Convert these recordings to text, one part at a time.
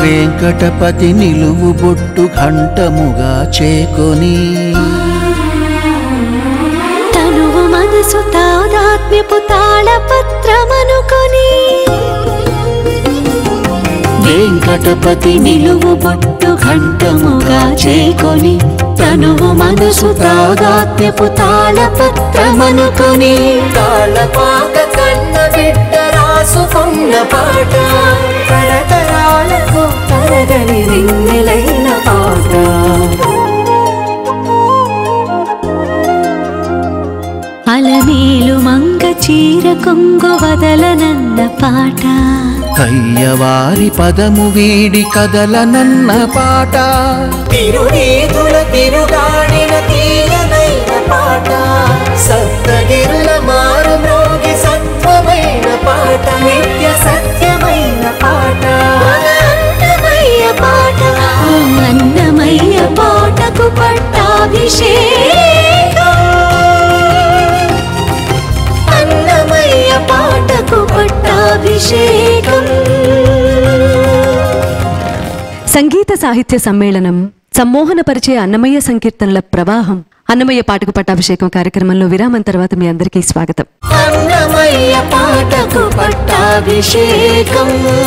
వెంకటపతి నిలువు బొట్టు ఘంటముగా చేకొని తనువు మనసు తాదాత్మ్యపు తాళపత్రమనుకొని వెంకటపతి నిలువు బొట్టు ఘంటముగా చేకొని తనువు మనసు తాదాత్మ్యపు తాళపత్రమనుకొని తాళపాక కన్న బిడ్డ రాసుకున్న పాట తరతరాలకు తరగని రింగిలైన పాట అలమేలు మంగ చీర కొంగు వదలనన్న పాట కయ్యవారి పదము వీడి కదలనన్న పాట తిరునీతుల తిరుగాడిన తీయనైన పాట సప్తగిరుల మారు మ్రోగి సత్వమైన పాట నిత్య సత్యమైన పాట అన్నమయ్య పాట ఆ అన్నమయ్య పాటకు పట్టాభిషేకం అన్నమయ్య పాటకు పట్టాభిషేకం సంగీత సాహిత్య సమ్మేళనం సమ్మోహనపరిచే అన్నమయ్య సంకీర్తనల ప్రవాహం అన్నమయ్య పాటకు పట్టాభిషేకం కార్యక్రమంలో విరామం తర్వాత మీ అందరికీ స్వాగతం అన్నమయ్య పాటకు పట్టాభిషేకం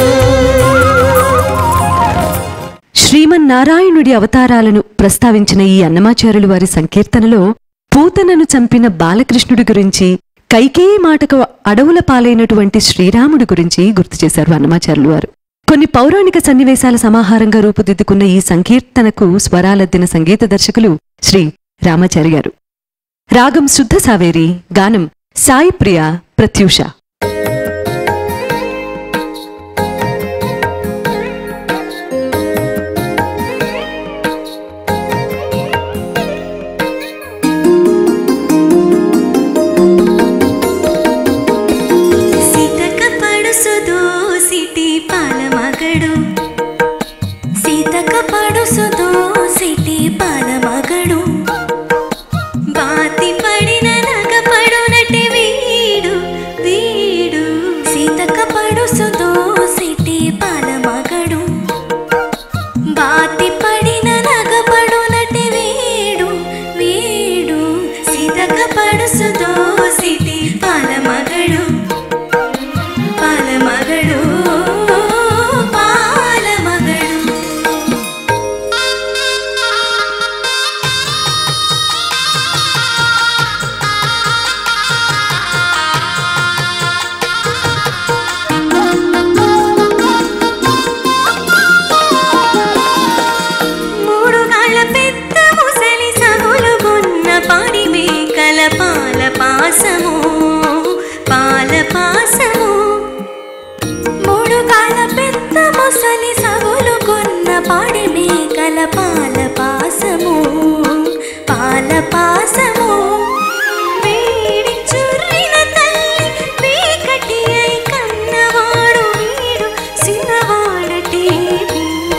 శ్రీమన్నారాయణుడి అవతారాలను ప్రస్తావించిన ఈ అన్నమాచార్యులు వారి సంకీర్తనలో పూతనను చంపిన బాలకృష్ణుడి గురించి కైకేయి మాటకు అడవుల పాలైనటువంటి శ్రీరాముడి గురించి గుర్తు చేశారు అన్నమాచార్యులు వారు కొన్ని పౌరాణిక సన్నివేశాల సమాహారంగా రూపుదిద్దుకున్న ఈ సంకీర్తనకు స్వరాలద్దిన సంగీత దర్శకులు శ్రీ రామాచారి గారు రాగం శుద్ధ సావేరి గానం సాయి ప్రియ ప్రత్యూష సీతక పడుసుదో సిటి పాల మగడు సీతక పడుసుదో సిటి పాల మగడు బాతి పడిన నగ పడునటి వీడు వీడు సీతక పడుసుదో సిటి పాల మగడు బాతి పడిన నగ పడునటి వీడు వీడు సీతక పడుసుదో సిటి పాల మగడు పాల మగడు పాల మగడు మూడు గాళ్ళ పెద్ద ముసలి సగులు కొన్న పాడి మేకల పాల పాసము పాల పాసము మూడు గాళ్ళ పెద్ద ముసలి సగులు కొన్న పాడి మేకల పాల పాసము పాల పాసము వేడి చుర్రిన తల్లి వేకటి అయి కన్నవాడు వీడు సిన్నవాడటి వీడు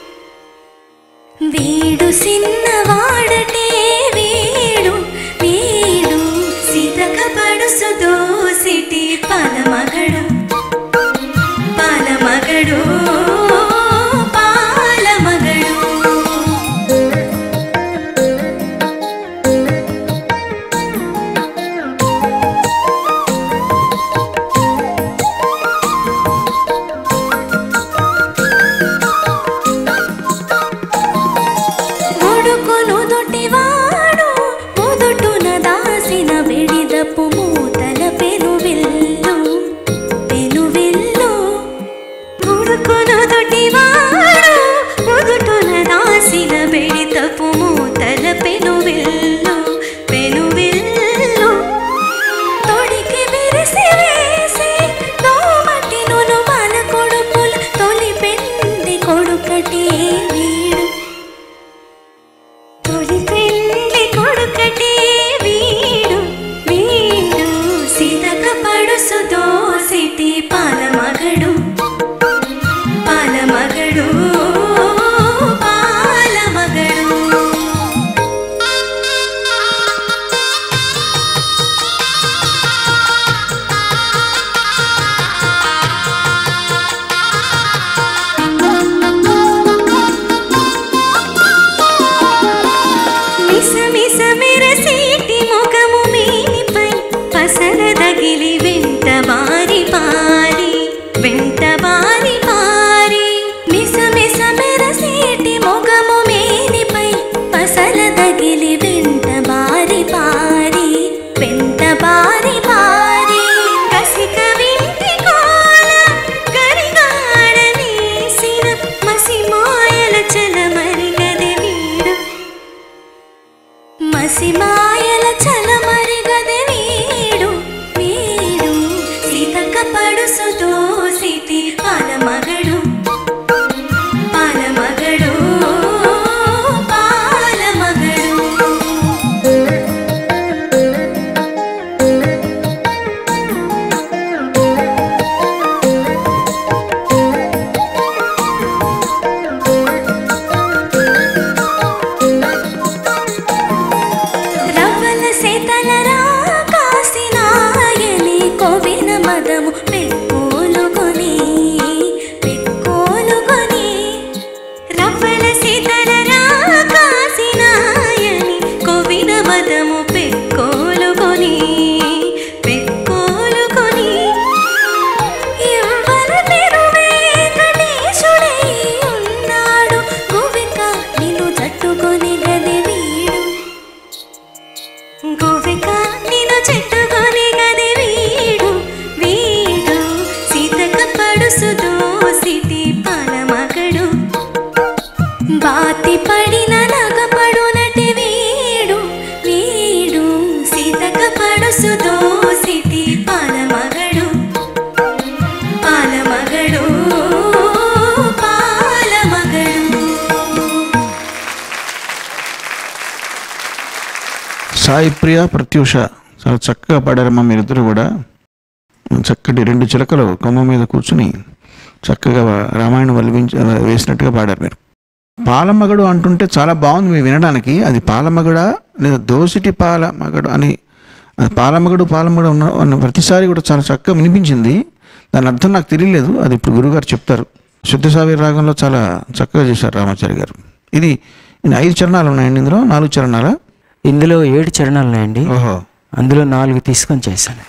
వీడు సిన్నవాడటే వీడు వీడు సితక పడుసుదో సిటి పాలమగడు పాలమగడు పాలమగడు వెంట బారి పారి మిస మిస మెరసేటి మొగము మేనిపై పసల తగిలి వెంట బారి పారి వెంట బారి పారి కసిక వింటి కోల కరిగాడనేసిన మసి మాయల చలమరిగది వీడు మసి మాయల చలమరిగది వీడు వీడు సీతక్క పడుసుతో సిటి పాలమగడు పాలమగడు పాలమగడు రవ్వల సేతలరా కాసినాయని కోవిన మదము పెక్కోలుకొని పెక్కోలుకొని రవ్వల సేతలరా కాసినాయని కోవిన మదము పెక్కోలుకొని పెక్కోలుకొని ఎవ్వర పేరు వెంకటేశుడై ఉన్నాడు గోవిక నిన్ను తట్టుకొని గది వీడు గోవిక నిన్ను చెట్టుకొని గది వీడు వీడు సీతక పడుసుదో సిటి పాలమగడు బాతి పడిన నగపడునటి వీడు వీడు సీతక పడుసుదో సిటి పాలమగడు పాలమగడు పాలమగడు సాయి ప్రియ ప్రత్యూష చాలా చక్కగా పాడారమ్మా మీరిద్దరు కూడా చక్కటి రెండు చిలకలు కొమ్మ మీద కూర్చుని చక్కగా రామాయణం వల్లించి వేసినట్టుగా పాడారు మీరు పాలమగడు అంటుంటే చాలా బాగుంది మీరు వినడానికి అది పాలమగడ లేదా దోసిటి పాలమగడు అని అది పాలమగడు పాలమగడు ఉన్న అన్న ప్రతిసారి కూడా చాలా చక్కగా వినిపించింది దాని అర్థం నాకు తెలియలేదు అది ఇప్పుడు గురుగారు చెప్తారు శుద్ధ సావీర రాగంలో చాలా చక్కగా చేశారు రామాచారి గారు ఇది ఇన్ని ఐదు చరణాలు ఉన్నాయండి ఇందులో నాలుగు చరణాలా ఇందులో ఏడు చరణాలు ఉన్నాయండి ఓహో అందులో నాలుగు తీసుకొని చేశాను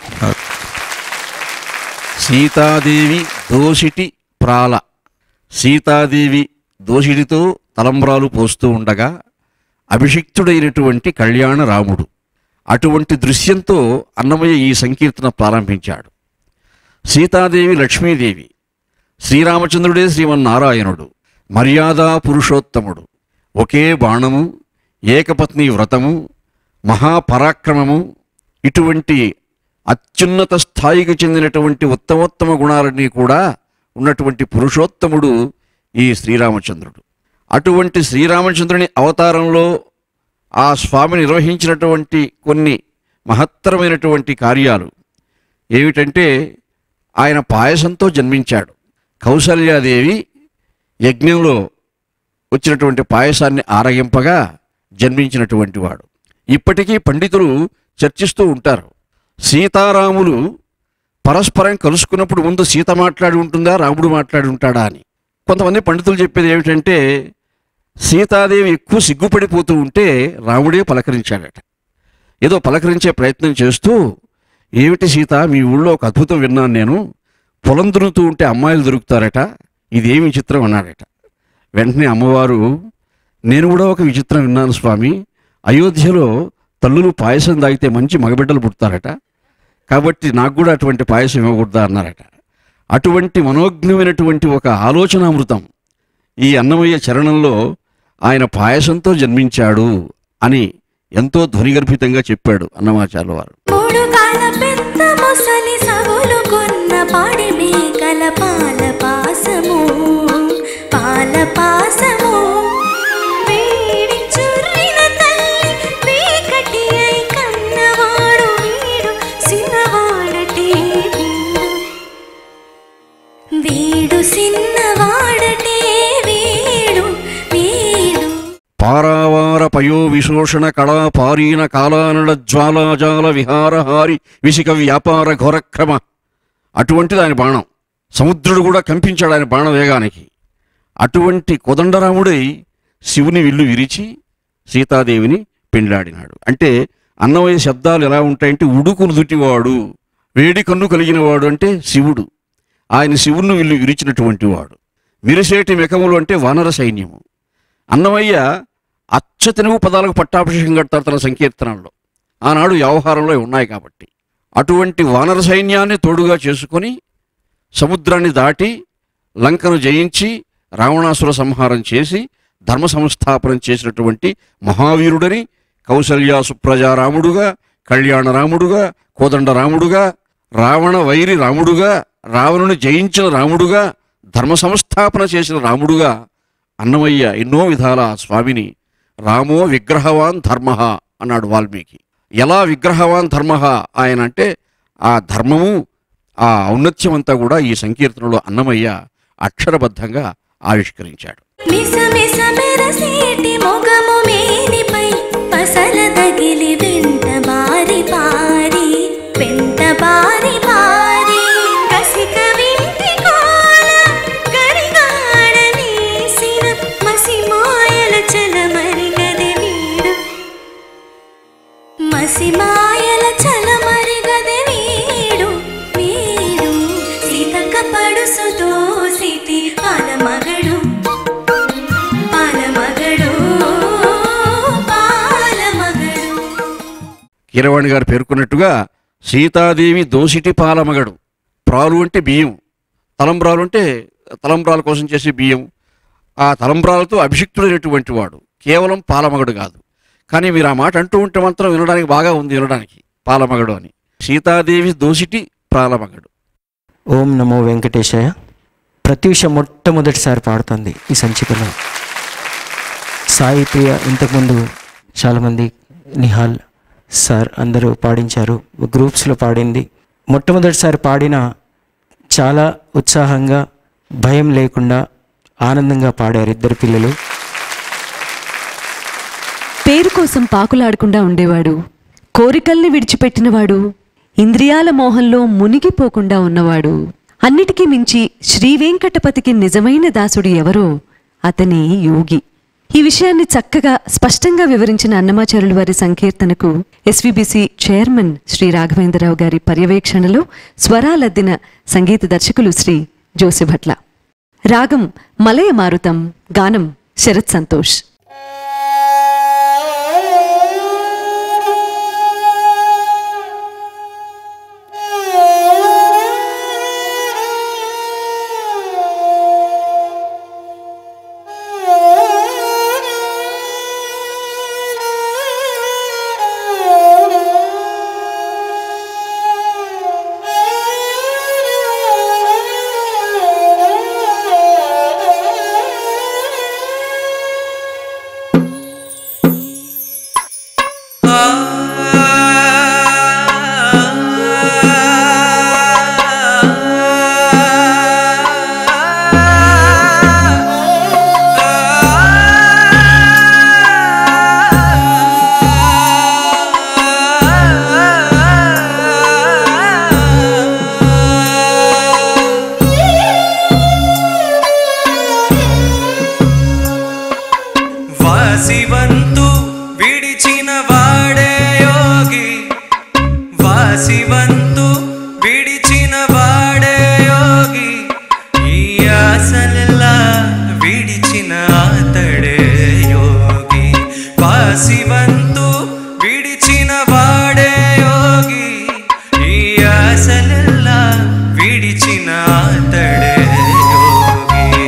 సీతాదేవి దోషిటి ప్రాల సీతాదేవి దోషిడితో తలంబ్రాలు పోస్తూ ఉండగా అభిషిక్తుడైనటువంటి కళ్యాణ రాముడు అటువంటి దృశ్యంతో అన్నమయ్య ఈ సంకీర్తన ప్రారంభించాడు సీతాదేవి లక్ష్మీదేవి శ్రీరామచంద్రుడే శ్రీమన్నారాయణుడు మర్యాదా పురుషోత్తముడు ఒకే బాణము ఏకపత్ని వ్రతము మహాపరాక్రమము ఇటువంటి అత్యున్నత స్థాయికి చెందినటువంటి ఉత్తమోత్తమ గుణాలన్నీ కూడా ఉన్నటువంటి పురుషోత్తముడు ఈ శ్రీరామచంద్రుడు అటువంటి శ్రీరామచంద్రుని అవతారంలో ఆ స్వామి నిర్వహించినటువంటి కొన్ని మహత్తరమైనటువంటి కార్యాలు ఏమిటంటే ఆయన పాయసంతో జన్మించాడు కౌసల్యాదేవి యజ్ఞంలో వచ్చినటువంటి పాయసాన్ని ఆరగింపగా జన్మించినటువంటి వాడు ఇప్పటికీ పండితులు చర్చిస్తూ ఉంటారు సీతారాములు పరస్పరం కలుసుకున్నప్పుడు ముందు సీత మాట్లాడి ఉంటుందా రాముడు మాట్లాడి ఉంటాడా అని కొంతమంది పండితులు చెప్పేది ఏమిటంటే సీతాదేవి ఎక్కువ సిగ్గుపడిపోతూ ఉంటే రాముడే పలకరించాడట ఏదో పలకరించే ప్రయత్నం చేస్తూ ఏమిటి సీత మీ ఊళ్ళో ఒక అద్భుతం విన్నాను నేను పొలం దున్నుతూ ఉంటే అమ్మాయిలు దొరుకుతారట ఇదేమి విచిత్రం అన్నాడట వెంటనే అమ్మవారు నేను కూడా ఒక విచిత్రం విన్నాను స్వామి అయోధ్యలో తల్లులు పాయసం తాగితే మంచి మగబిడ్డలు పుడతారట కాబట్టి నాకు కూడా అటువంటి పాయసం ఇవ్వకూడదా అన్నారట అటువంటి మనోజ్ఞమైనటువంటి ఒక ఆలోచనామృతం ఈ అన్నమయ్య చరణంలో ఆయన పాయసంతో జన్మించాడు అని ఎంతో ధ్వనిగర్భితంగా చెప్పాడు అన్నమాచార్య వారు మూడు కాల పెద్ద ముసలి సవులు కొన్న పాడి మేకల పాల పాసము పాల పాసము వేడి చుర్రిన తల్లి వేకటి అయి కన్నవాడు వీడు సిన్నవాడటే వీడు వీడు సిన్నవాడటే వీడు వీడు పారావార పయో విశోషణ కళా పారీన కాలానల జ్వాలాజాల విహారహారి విసిక వ్యాపార ఘోరక్రమ అటువంటి దాని బాణం సముద్రుడు కూడా కంపించాడు ఆయన బాణ వేగానికి అటువంటి కోదండరాముడై శివుని విల్లు విరిచి సీతాదేవిని పెండ్లాడినాడు అంటే అన్నమయ్య శబ్దాలు ఎలా ఉంటాయంటే ఉడుకును దుటివాడు వేడి కన్ను కలిగిన వాడు అంటే శివుడు ఆయన శివుని విల్లు విరిచినటువంటి వాడు మిరిసేటి మెకములు అంటే వానర సైన్యము అన్నమయ్య అచ్చ తెలుగు పదాలకు పట్టాభిషేకం కడతారు తన సంకీర్తనల్లో ఆనాడు వ్యవహారంలో ఉన్నాయి కాబట్టి అటువంటి వానర సైన్యాన్ని తోడుగా చేసుకొని సముద్రాన్ని దాటి లంకను జయించి రావణాసుర సంహారం చేసి ధర్మ సంస్థాపనం చేసినటువంటి మహావీరుడని కౌసల్య సుప్రజా రాముడుగా కళ్యాణ రాముడుగా కోదండ రాముడుగా రావణ వైరి రాముడుగా రావణుని జయించిన రాముడుగా ధర్మ సంస్థాపన చేసిన రాముడుగా అన్నమయ్య ఎన్నో విధాల ఆ స్వామిని రామో విగ్రహవాన్ ధర్మ అన్నాడు వాల్మీకి ఎలా విగ్రహవాన్ ధర్మ ఆయన అంటే ఆ ధర్మము ఆ ఔన్నత్యం అంతా కూడా ఈ సంకీర్తనలో అన్నమయ్య అక్షరబద్ధంగా ఆవిష్కరించాడు మిస మిస మెరసేటి మొగము మేనిపై పసల తగిలి వెంట బారి పారి వెంట బారి పారి కసిక వింటి కోల గరిగాడనేసిన మసి మాయల చలమరి గది వీడు మసి మాయల చలమరి గది వీడు వీడు సీతక పడుసు దోసిటి పాలమగడు పాలమగడు పాలమగడు కీరవాణి గారు పేర్కొన్నట్టుగా సీతాదేవి దోసిటి పాలమగడు ప్రాలు అంటే బియ్యం తలంబ్రాలు అంటే తలంబ్రాల కోసం చేసే బియ్యం ఆ తలంబ్రాలతో అభిషిక్తుడైనటువంటి వాడు కేవలం పాలమగడు కాదు కానీ మీరు ఆ మాట అంటూ ఉంటే మాత్రం వినడానికి బాగా ఉంది వినడానికి పాలమగడు అని సీతాదేవి దోసిటి పాలమగడు ఓం నమో వెంకటేశాయ ప్రత్యూష మొట్టమొదటిసారి పాడుతుంది ఈ సంచికలో సాయి ప్రియ ఇంతకుముందు చాలామంది నిహాల్ సార్ అందరూ పాడించారు గ్రూప్స్లో పాడింది మొట్టమొదటిసారి పాడిన చాలా ఉత్సాహంగా భయం లేకుండా ఆనందంగా పాడారు ఇద్దరు పిల్లలు పేరు కోసం పాకులాడకుండా ఉండేవాడు కోరికల్ని విడిచిపెట్టినవాడు ఇంద్రియాల మోహంలో మునిగిపోకుండా ఉన్నవాడు అన్నిటికీ మించి శ్రీవేంకటపతికి నిజమైన దాసుడు ఎవరో అతని యోగి ఈ విషయాన్ని చక్కగా స్పష్టంగా వివరించిన అన్నమాచారుల వారి సంకీర్తనకు ఎస్విబిసి చైర్మన్ శ్రీ రాఘవేంద్రరావు గారి పర్యవేక్షణలో స్వరాలద్దిన సంగీత దర్శకులు శ్రీ జోసిభట్ల రాగం మలయ మారుతం గానం శరత్ సంతోష్ వాసివంతు విడిచిన వాడే యోగి వాసివంతు విడిచిన వాడే యోగి ఈ ఆశలెల్లా విడిచిన అతడే యోగి వాసివంతు విడిచిన వాడే యోగి ఈ ఆశలెల్లా విడిచిన అతడే యోగి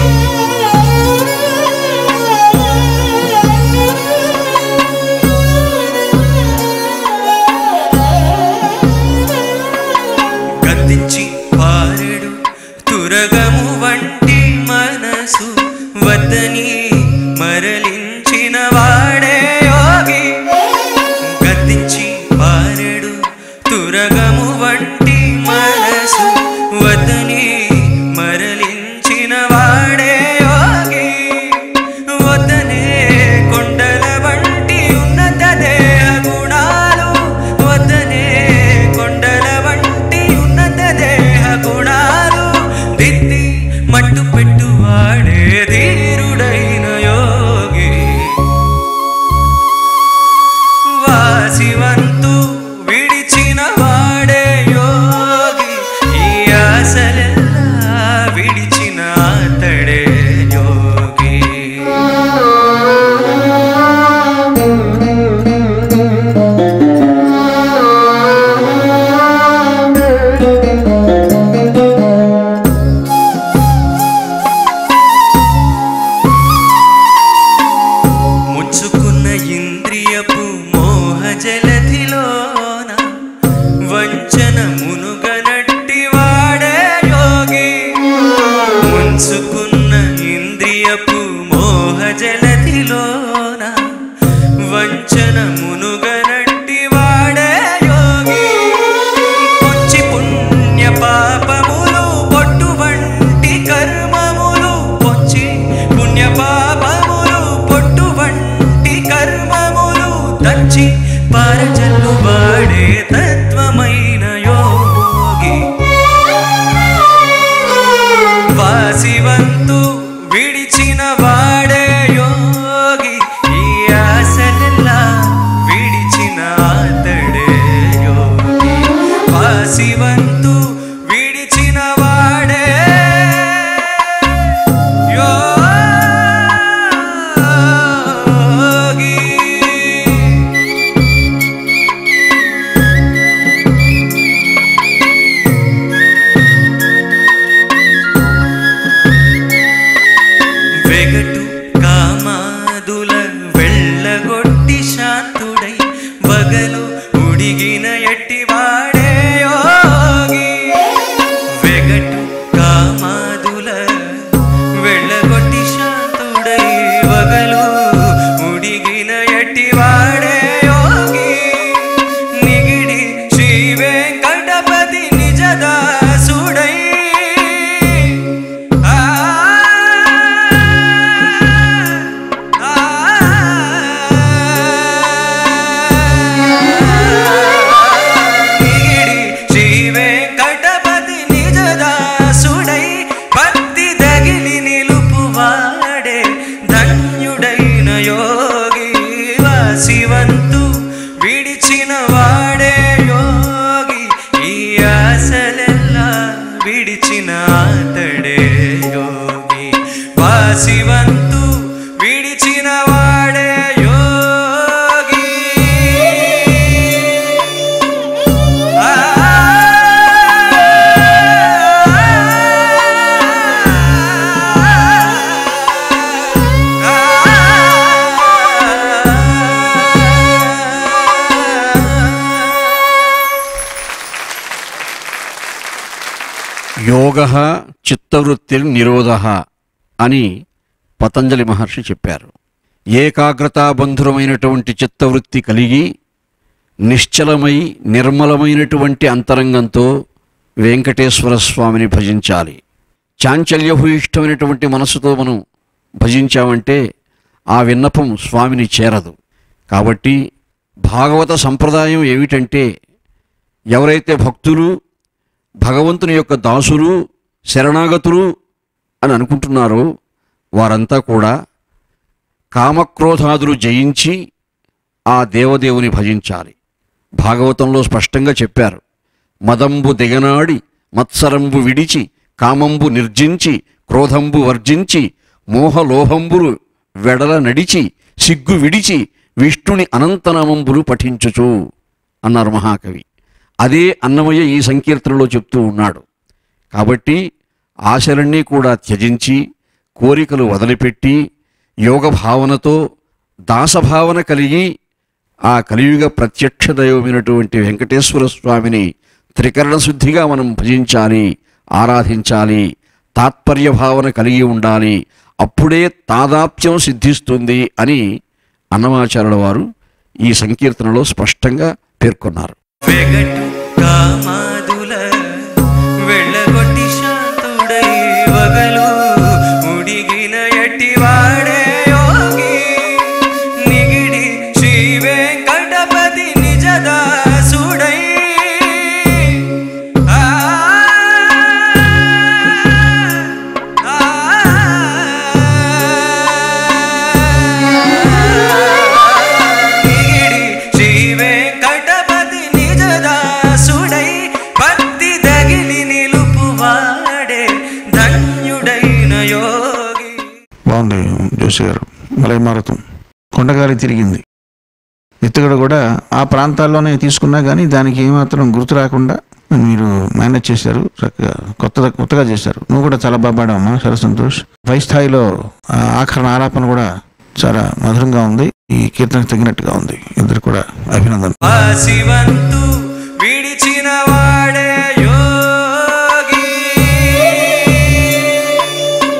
గద్దించి పారెడు తురగము వంటి మనసు వద్దని మరలించిన వాడే యోగి గద్దించి పారెడు తురగము వంటి మనసు వద్దని మరలించిన వాడే యోగి వద్దనే కొండల వంటి ఉన్నత దేహ గుణాలు వద్దనే కొండల వంటి ఉన్నత దేహ గుణాలు దిద్ది మట్టు పెట్టువాడే ధీరుడైన యోగి వాసివంతు విడిచిన వాడే యోగి ఈ ఆశలెల్ల ముంచుకున్న ఇంద్రియపు మోహ జలధిలోన వంచన మునుగనట్టి వాడే యోగి కొచ్చి పుణ్య పాపములు పొట్టు వంటి కర్మములు పొచ్చి పుణ్య పాపములు పొట్టు వంటి కర్మములు దంచి పారజల్లు వాడే తత్వమైన యోగి వాసివంతు విడిచిన వాడే యోగి ఈ ఆశలెల్లా విడిచిన అతడే యోగి వాసివంతు విడిచిన వాడే యోగి వెగటు కామాదుల వెళ్ళగొట్టి శాంతుడై వగలు ఉడిగిన ఎట్టివాడే యోగి వెగటు కామాదుల వెళ్ళగొట్టి శాంతుడై వగలు ఉడిగిన ఎట్టివాడే యోగి నిగిడి శ్రీ వెంకటపతి నిజదాసుడై ఆ ఆ నిగిడి శ్రీ వెంకటపతి నిజదాసుడై భక్తి దగిలి నిలుపువాడే ధన్యుడైన యోగి వాసివంతు విడిచిన వాడే యోగి ఈ ఆశలెల్లా విడిచిన అతడే యోగి వాసివంతు విడిచిన వాడే యోగి ఆ యోగ చిత్తవృత్తి నిరోధ అని పతంజలి మహర్షి చెప్పారు ఏకాగ్రతాబంధురమైనటువంటి చిత్తవృత్తి కలిగి నిశ్చలమై నిర్మలమైనటువంటి అంతరంగంతో వెంకటేశ్వర స్వామిని భజించాలి చాంచల్యభూయిష్టమైనటువంటి మనసుతో మనం భజించామంటే ఆ విన్నపం స్వామిని చేరదు కాబట్టి భాగవత సంప్రదాయం ఏమిటంటే ఎవరైతే భక్తులు భగవంతుని యొక్క దాసులు శరణాగతులు అని అనుకుంటున్నారో వారంతా కూడా కామక్రోధాదులు జయించి ఆ దేవదేవుని భజించాలి భాగవతంలో స్పష్టంగా చెప్పారు మదంబు దిగనాడి మత్సరంబు విడిచి కామంబు నిర్జించి క్రోధంబు వర్జించి మోహలోభంబులు వెడల నడిచి సిగ్గు విడిచి విష్ణుని అనంతనామంబులు పఠించుచు అన్నారు మహాకవి అదే అన్నమయ్య ఈ సంకీర్తనలో చెప్తూ ఉన్నాడు కాబట్టి ఆశలన్నీ కూడా త్యజించి కోరికలు వదిలిపెట్టి యోగ భావనతో దాసభావన కలిగి ఆ కలియుగ ప్రత్యక్ష దైవమైనటువంటి వెంకటేశ్వర స్వామిని త్రికరణ శుద్ధిగా మనం భజించాలి ఆరాధించాలి తాత్పర్య భావన కలిగి ఉండాలి అప్పుడే తాదాప్యం సిద్ధిస్తుంది అని అన్నమాచార్యుల వారు ఈ సంకీర్తనలో స్పష్టంగా పేర్కొన్నారు వెగటు కామాదుల వెళ్ళగొట్టి శాంతుడై వగలు ఉడిగిన ఎట్టివాడే యోగి నిగిడి శ్రీ వెంకటపతి నిజదాసుడై ఆ నిగిడి శ్రీ వెంకటపతి నిజదాసుడై భక్తి దగిలి నిలుపువాడే ధన్యుడైన యోగి బాగుంది జోషి గారు మలై మారుతం కొండగాలి తిరిగింది ఎత్తుగడ కూడా ఆ ప్రాంతాల్లోనే తీసుకున్నా కానీ దానికి ఏమాత్రం గుర్తు రాకుండా మీరు మేనేజ్ చేశారు చక్కగా కొత్త కొత్తగా చేశారు నువ్వు కూడా చాలా బాగా పాడావమ్మా చాలా సంతోష్ పై స్థాయిలో ఆ ఆఖరణ ఆలాపన కూడా చాలా మధురంగా ఉంది ఈ కీర్తనకు తగినట్టుగా ఉంది ఇద్దరు కూడా అభినందన వాసివంతు విడిచిన వాడే యోగి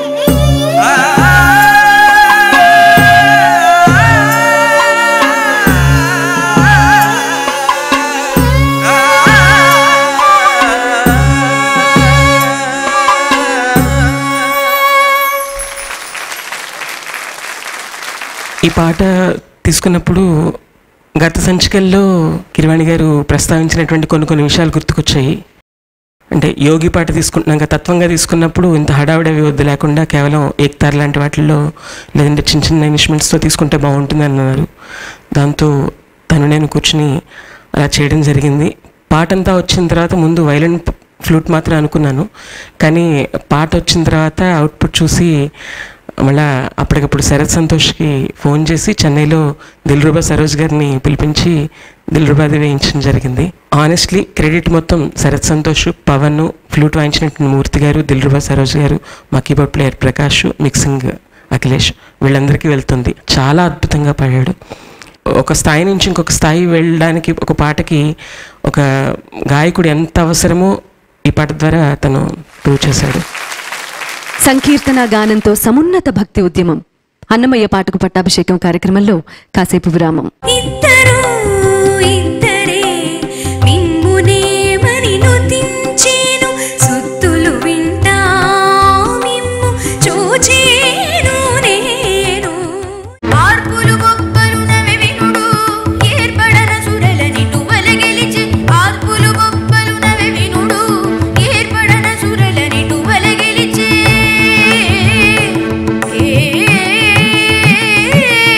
ఈ పాట తీసుకున్నప్పుడు గత సంచికల్లో కిరవాణి గారు ప్రస్తావించినటువంటి కొన్ని కొన్ని విషయాలు గుర్తుకొచ్చాయి అంటే యోగి పాట తీసుకుంటున్నాక తత్వంగా తీసుకున్నప్పుడు ఇంత హడావిడవి వద్దు లేకుండా కేవలం ఏక్తార్ లాంటి వాటిల్లో లేదంటే చిన్న చిన్న ఇన్స్ట్రుమెంట్స్తో తీసుకుంటే బాగుంటుంది అన్నారు దాంతో తను నేను కూర్చుని అలా చేయడం జరిగింది పాట అంతా వచ్చిన తర్వాత ముందు వైలెన్ ఫ్లూట్ మాత్రం అనుకున్నాను కానీ పాట వచ్చిన తర్వాత అవుట్పుట్ చూసి మళ్ళా అప్పటికప్పుడు శరత్ సంతోష్కి ఫోన్ చేసి చెన్నైలో దిల్రుబా సరోజ్ గారిని పిలిపించి దిల్రుబాది వేయించడం జరిగింది ఆనెస్ట్లీ క్రెడిట్ మొత్తం శరత్ సంతోష్ పవన్ ఫ్లూట్ వాయించినటువంటి మూర్తి గారు దిల్రుబా సరోజ్ గారు మా keyboard player Prakash mixing Akhilesh వీళ్ళందరికీ వెళ్తుంది చాలా అద్భుతంగా పాడాడు ఒక స్థాయి నుంచి ఇంకొక స్థాయి వెళ్ళడానికి ఒక పాటకి ఒక గాయకుడు ఎంత అవసరమో ఈ పాట ద్వారా తను ప్రూవ్ చేశాడు సంకీర్తన గానంతో సమున్నత భక్తి ఉద్యమం అన్నమయ్య పాటకు పట్టాభిషేకం కార్యక్రమంలో కాసేపు విరామం ఇద్దరు ఇద్దరే మిమ్మునేమని నుతించేను సుత్తులు వింటా మిమ్ము చూచేను నేను ఆర్పులు బొబ్బలు నవి వినుడు ఏర్పడన సురలని టువల గెలిచి ఆర్పులు బొబ్బలు నవి వినుడు ఏర్పడన సురలని టువల గెలిచే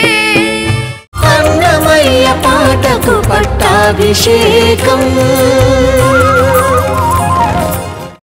అన్నమయ్య పాటకు పట్టాభిషేకం